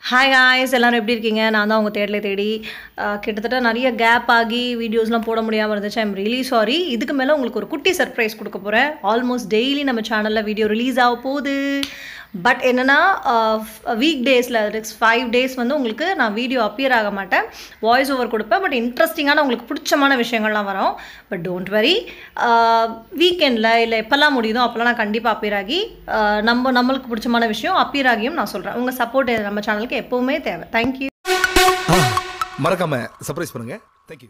hi guys எல்லாரும் எப்படி இருக்கீங்க நான் தான் உங்கள் தேடலை தேடி அஹ், கிட்டத்தட்ட நிறைய கேப் ஆகி வீடியோஸ்லாம் போட முடியாமல் இருந்துச்சு ஐம் ரியலி சாரி இதுக்கு மேலே உங்களுக்கு ஒரு குட்டி சர்ப்ரைஸ் கொடுக்க போகிறேன் ஆல்மோஸ்ட் டெய்லி நம்ம சேனலில் வீடியோ ரிலீஸ் ஆக போகுது பட் என்னென்னா வீக் டேஸில் நெக்ஸ்ட் ஃபைவ் டேஸ் வந்து உங்களுக்கு நான் வீடியோ அப்பியர் ஆக மாட்டேன் வாய்ஸ் ஓவர் கொடுப்பேன் பட் இன்ட்ரெஸ்டிங்கான உங்களுக்கு பிடிச்சமான விஷயங்கள்லாம் வரும் பட் டோன்ட் வரி வீக்கெண்டில் இல்லை எப்போல்லாம் முடியுதோ அப்போல்லாம் நான் கண்டிப்பாக அப்பியர் ஆகி அஹ், நம்ம நம்மளுக்கு பிடிச்சமான விஷயம் அப்பியர் ஆகியும் நான் சொல்கிறேன் உங்கள் சப்போர்ட் நம்ம சேனலுக்கு எப்போவுமே தேவை தேங்க்யூ ஆ, மறக்காம சர்ப்ரைஸ் பண்ணுங்க தேங்க்யூ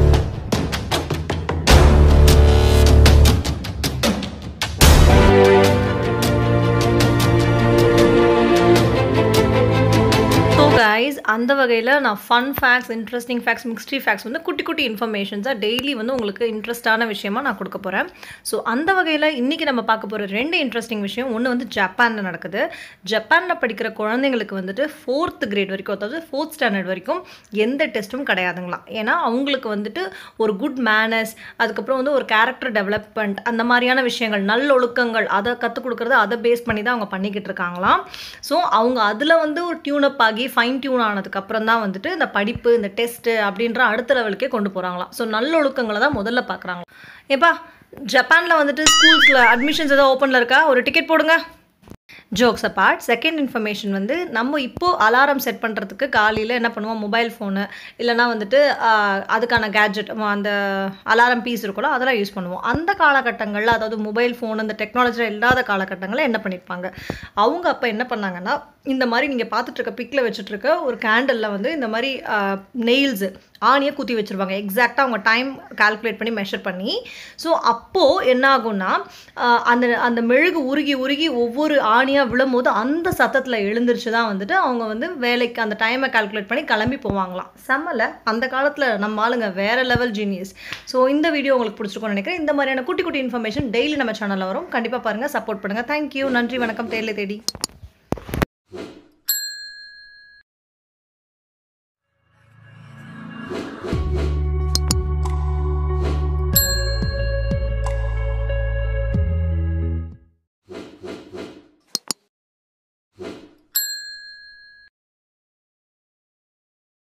ஸோ கைஸ் அந்த வகையில் நான் fun facts interesting facts mystery facts வந்து குட்டி குட்டி இன்ஃபர்மேஷன்ஸாக டெய்லி வந்து உங்களுக்கு இன்ட்ரெஸ்டான விஷயமா நான் கொடுக்க போகிறேன் ஸோ அந்த வகையில் இன்றைக்கி நம்ம பார்க்க போகிற ரெண்டு இன்ட்ரெஸ்டிங் விஷயம் ஒன்று வந்து ஜப்பானில் நடக்குது ஜப்பானில் படிக்கிற குழந்தைங்களுக்கு வந்துட்டு ஃபோர்த் கிரேட் வரைக்கும் அதாவது ஃபோர்த் ஸ்டாண்டர்ட் வரைக்கும் எந்த டெஸ்ட்டும் கிடையாதுங்களாம் ஏன்னா அவங்களுக்கு வந்துட்டு ஒரு குட் மேனர்ஸ் அதுக்கப்புறம் வந்து ஒரு கேரக்டர் டெவலப்மெண்ட் அந்த மாதிரியான விஷயங்கள் நல்லொழுக்கங்கள் அதை கற்றுக் கொடுக்குறது அதை பேஸ் பண்ணி தான் அவங்க பண்ணிக்கிட்டு இருக்காங்களாம் ஸோ அவங்க அதில் வந்து ஒரு டியூனப் ஆகி ஃபைன் டியூன் ஆனதுக்கப்புறம் தான் வந்துட்டு இந்த படிப்பு இந்த டெஸ்ட்டு அப்படின்ற அடுத்த லெவலுக்கே கொண்டு போகிறாங்களாம் ஸோ நல்லொழுக்கங்களை தான் முதல்ல பார்க்குறாங்க ஏப்பா ஜப்பானில் வந்துட்டு ஸ்கூல்ஸில் அட்மிஷன்ஸ் ஏதோ ஓப்பனில் இருக்கா ஒரு டிக்கெட் போடுங்க ஜோக்ஸ் அப்பார்ட் செகண்ட் இன்ஃபர்மேஷன் வந்து நம்ம இப்போது அலாரம் செட் பண்ணுறதுக்கு காலையில் என்ன பண்ணுவோம் மொபைல் ஃபோனு இல்லைனா வந்துட்டு ஆஹ், அதுக்கான கேட்ஜெட் அந்த அலாரம் பீஸ் இருக்கும்ல அதெல்லாம் யூஸ் பண்ணுவோம் அந்த காலகட்டங்களில் அதாவது மொபைல் ஃபோன் அந்த டெக்னாலஜியில் இல்லாத காலகட்டங்களில் என்ன பண்ணியிருப்பாங்க அவங்க அப்போ என்ன பண்ணாங்கன்னா இந்த மாதிரி நீங்கள் பார்த்துட்டு இருக்க பிக்கில் வச்சுட்டு இருக்க ஒரு கேண்டலில் வந்து இந்த மாதிரி நெயில்ஸு ஆணியை குத்தி வச்சுருவாங்க எக்ஸாக்டாக அவங்க டைம் கால்குலேட் பண்ணி மெஷர் பண்ணி ஸோ அப்போது என்ன ஆகும்னா ஆஹ், அந்த அந்த மெழுகு உருகி உருகி ஒவ்வொரு ஆணியாக விழும்போது அந்த சத்தத்தில் எழுந்திரிச்சு தான் வந்துட்டு அவங்க வந்து வேலைக்கு அந்த டைமை கால்குலேட் பண்ணி கிளம்பி போவாங்களாம் செம்மல அந்த காலத்தில் நம்ம ஆளுங்க வேற லெவல் ஜீனியஸ் ஸோ இந்த வீடியோ உங்களுக்கு பிடிச்சிருக்கும்னு நினைக்கிறேன் இந்த மாதிரியான குட்டி குட்டி இன்ஃபர்மேஷன் டெய்லி நம்ம சேனலில் வரும் கண்டிப்பாக பாருங்கள் சப்போர்ட் பண்ணுங்கள் தேங்க்யூ நன்றி வணக்கம் தேர்லை தேடி